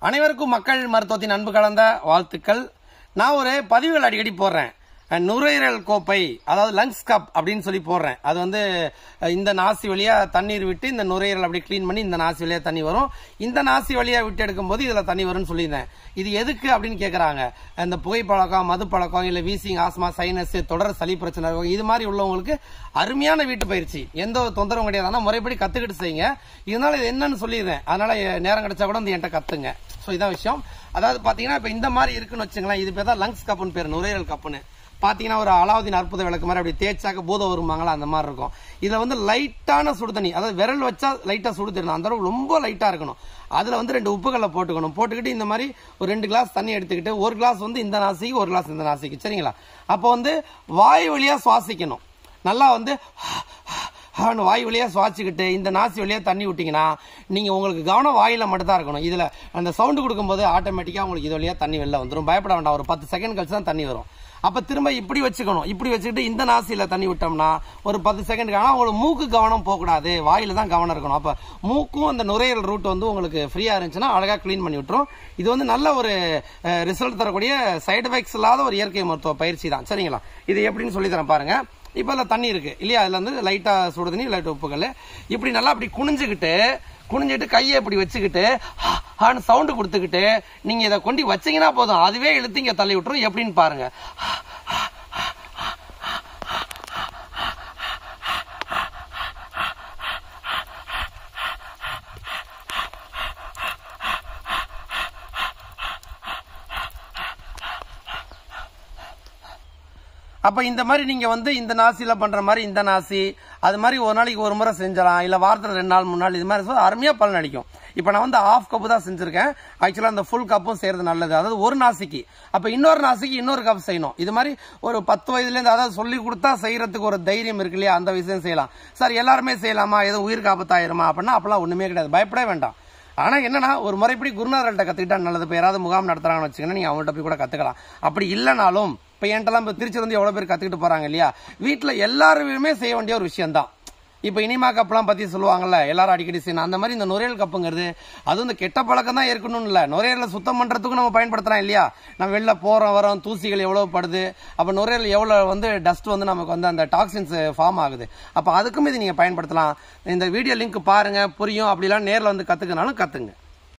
அனைவருக்கும் மக்கள் மருத்துவத்தின் அன்பு கலந்த வாழ்த்துக்கள் நான் ஒரு பதிவுகள் அடிக்கடி போடுறேன் அஹ், நுரையீரல் கோப்பை அதாவது லங்ஸ் கப் அப்படின்னு சொல்லி போடுறேன் அது வந்து அஹ், இந்த நாசி வழியா தண்ணீர் விட்டு இந்த நுரையீரல் அப்படி க்ளீன் பண்ணி இந்த நாசி வழியா தண்ணி வரும் இந்த நாசி வழியா விட்டு எடுக்கும்போது இதுல தண்ணி வரும்னு சொல்லியிருந்தேன் இது எதுக்கு அப்படின்னு கேக்குறாங்க இந்த புகைப்பழக்கம் மது பழக்கம் இல்ல வீசிங் ஆஸ்மா சைனஸ் தொடர் சளி பிரச்சனை இருக்கும் இது மாதிரி உள்ளவங்களுக்கு அருமையான வீட்டு பயிற்சி எந்த ஒரு தொந்தரவும் கிடையாது ஆனா முறைப்படி கத்துக்கிட்டு செய்யுங்க இதனால இது என்னன்னு சொல்லிடுறேன் அதனால எ- நேரம் கிடைச்சா கூட வந்து என்கிட்ட கத்துங்க சோ இதான் விஷயம் அதாவது பாத்தீங்கன்னா இப்ப இந்த மாதிரி இருக்குன்னு வச்சுங்களேன் இது பேர் தான் லங்ஸ் கப்புன்னு பேர் நுரையீரல் கப்புன்னு பாத்தீங்கன்னா ஒரு அலாவுதீன் அற்புத விளக்கு மாதிரி அப்படி தேய்ச்சாக்க பூதம் வருவாங்களா அந்த மாதிரி இருக்கும் இதுல வந்து லைட்டான சுடு தண்ணி அதாவது விரல் வச்சா லைட்டா சுடு தரணும் அந்த அளவுக்கு ரொம்ப லைட்டா இருக்கணும் அதுல வந்து ரெண்டு உப்புகளை போட்டுக்கணும் போட்டுக்கிட்டு இந்த மாதிரி ஒரு ரெண்டு கிளாஸ் தண்ணி எடுத்துக்கிட்டு ஒரு கிளாஸ் வந்து இந்த நாசிக்கு ஒரு கிளாஸ் இந்த நாசிக்கு சரிங்களா அப்போ வந்து வாய் வழியா சுவாசிக்கணும் நல்லா வந்து அவன் வாய் வழியா சுவாச்சிக்கிட்டு இந்த நாசி வழியா தண்ணி விட்டீங்கன்னா நீங்க உங்களுக்கு கவனம் வாயில மட்டும் தான் இருக்கணும் இதுல அந்த சவுண்ட் கொடுக்கும்போது ஆட்டோமேட்டிக்கா உங்களுக்கு இது வழியா தண்ணி வெளில வந்துடும் பயப்பட வேண்டாம் ஒரு பத்து செகண்ட் கழிச்சு தான் தண்ணி வரும் அப்ப திரும்ப இப்படி வச்சுக்கணும் இப்படி வச்சுக்கிட்டு இந்த நாசியில தண்ணி விட்டோம்னா ஒரு பத்து செகண்ட் ஆனா உங்களுக்கு மூக்கு கவனம் போகக்கூடாது வாயில தான் கவனம் இருக்கணும் அப்ப மூக்கும் அந்த நுரையீரல் ரூட் வந்து உங்களுக்கு ஃப்ரீயா இருந்துச்சுன்னா அழகா க்ளீன் பண்ணி விட்டுரும் இது வந்து நல்ல ஒரு ரிசல்ட் தரக்கூடிய சைடு எஃபெக்ட்ஸ் இல்லாத ஒரு இயற்கை மருத்துவ பயிற்சி தான் சரிங்களா இது எப்படின்னு சொல்லி தரேன் பாருங்க இப்போ அதில் தண்ணி இருக்கு இல்லையா அதுல வந்து லைட்டா சுடு தண்ணி லைட் உப்புகள் இப்படி நல்லா அப்படி குனிஞ்சுக்கிட்டு குனிஞ்சிட்டு கையை இப்படி வச்சுக்கிட்டு ஹான்னு சவுண்டு கொடுத்துக்கிட்டு நீங்க இதை கொண்டு வச்சீங்கன்னா போதும் அதுவே இழுத்து இங்க தள்ளி விட்டுரும் எப்படின்னு பாருங்க அப்ப இந்த மாதிரி நீங்க வந்து இந்த நாசில பண்ற மாதிரி இந்த நாசி அது மாதிரி ஒரு நாளைக்கு ஒரு முறை செஞ்சலாம் இல்ல வாரத்துல ரெண்டு நாள் மூணு நாள் இது மாதிரி செஞ்சா அருமையா பலன் அளிக்கும் இப்ப நான் வந்து ஆஃப் கப்பு தான் செஞ்சிருக்கேன் ஆக்சுவலா அந்த ஃபுல் கப்பும் செய்யறது நல்லது அதாவது ஒரு நாசிக்கு அப்ப இன்னொரு நாசிக்கு இன்னொரு கப் செய்யணும் இது மாதிரி ஒரு பத்து வயதுல இருந்து அதாவது சொல்லி கொடுத்தா செய்யறதுக்கு ஒரு தைரியம் இருக்கு இல்லையா அந்த விஷயம் செய்யலாம் சார் எல்லாருமே செய்யலாமா எதுவும் உயிருக்கு ஆபத்தாயிருமா அப்படின்னா அப்பெல்லாம் ஒண்ணுமே கிடையாது பயப்படவே வேண்டாம் ஆனா என்னன்னா ஒரு முறைப்படி குருநாதர்கள்ட்ட கத்துக்கிட்டா நல்லது இப்ப யாராவது முகாம் நடத்துறாங்கன்னு வச்சுக்கோங்க நீங்க அவங்கள்ட்ட போய் கூட கத்துக்கலாம் அப்படி இல்லைனாலும் இப்ப என்கிட்டலாம் இப்ப திருச்சி வந்து எவ்வளவு பேர் கத்துக்கிட்டு போறாங்க இல்லையா வீட்டுல எல்லாருமே செய்ய வேண்டிய ஒரு விஷயம் தான் இப்ப இனிமா கப்லாம் பத்தி சொல்லுவாங்கல்ல எல்லாரும் அடிக்கடி செய்யணும் அந்த மாதிரி இந்த நுரையீரல் கப்புங்கிறது அது வந்து கெட்ட பழக்கம் தான் இருக்கணும்னு இல்ல நுரையீரலை சுத்தம் பண்றதுக்கும் நம்ம பயன்படுத்துறோம் இல்லையா நம்ம வெளில போறோம் வரோம் தூசிகள் எவ்வளவு படுது அப்ப நுரையீரல் எவ்வளவு வந்து டஸ்ட் வந்து நமக்கு வந்து அந்த டாக்ஸின்ஸ் ஃபார்ம் ஆகுது அப்ப அதுக்கும் இது நீங்க பயன்படுத்தலாம் இந்த வீடியோ லிங்க் பாருங்க புரியும் அப்படிலாம் நேர்ல வந்து கத்துக்கனாலும் கத்துங்க